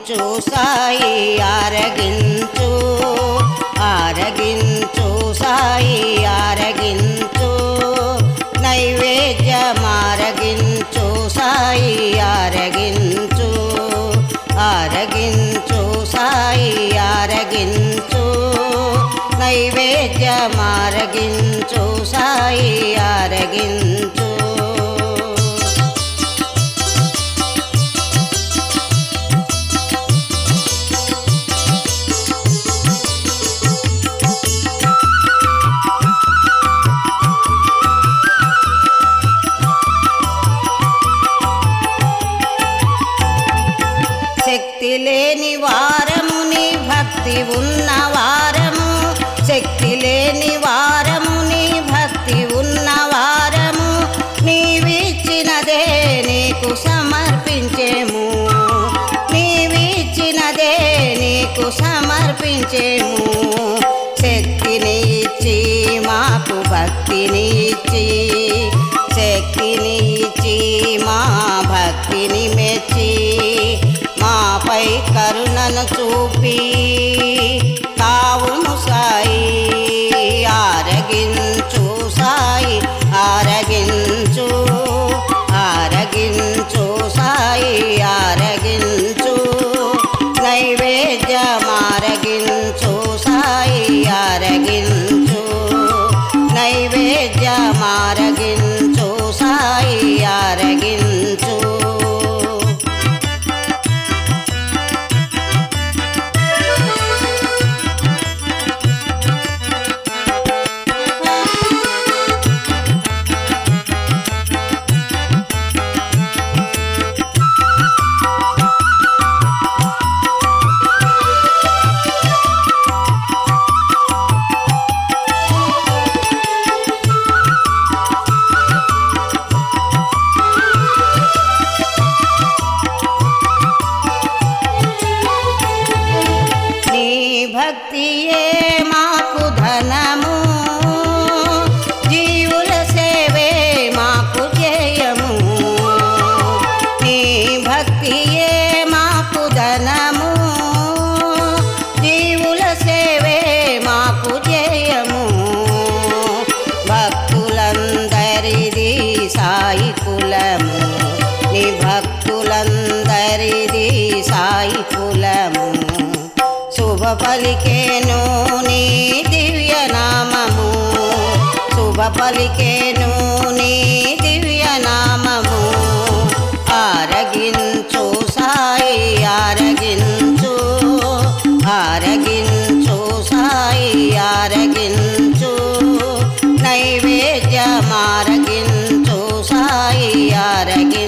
ఆరగించు సాయి ఆరగించు ఆరగించు సాయి ఆరగించు నైవేద్యమారగించు సాయి ఆరగించు ఆరగించు సాయి ఆరగించు నైవేద్యమారగించు సాయి ఆరగించు శక్తి లేని వారము నీ భక్తి ఉన్న వారము శక్తి లేని వారము నీ భక్తి ఉన్న వారము నీవిచ్చినదే నీకు సమర్పించేము నీవిచ్చినదే నీకు సమర్పించేము శక్తిని ఇచ్చి మాకు భక్తిని ఇచ్చి శక్తిని ఇచ్చి మా భక్తిని మెచ్చి మాపై కరుణను చూపి తావును సాయి ఆరగించు సాయి ఆరగించు ఆరగించు సాయి ఆరగించు నైవేద్యమారగించు సాయి ఆరగించు నైవేద్యమారగించు సాయి ఆరగించు నీ భక్తియే మాకు ధనము జీవుల సేవే మాకు జయము నీ భక్తియే మాకు ధనము జీవుల సేవే మాకు జయము భక్తులందరిది సాయి కులము నీ భక్తులందరిది సాయి కులము శుభ పలికేను నీ దివ్య నామము శుభ పలికేను నీ దివ్య నామము ఆరగించు సాయి ఆరగించు ఆరగించు సాయి ఆరగించు నైవేద్యమారగించు సాయి ఆరగించు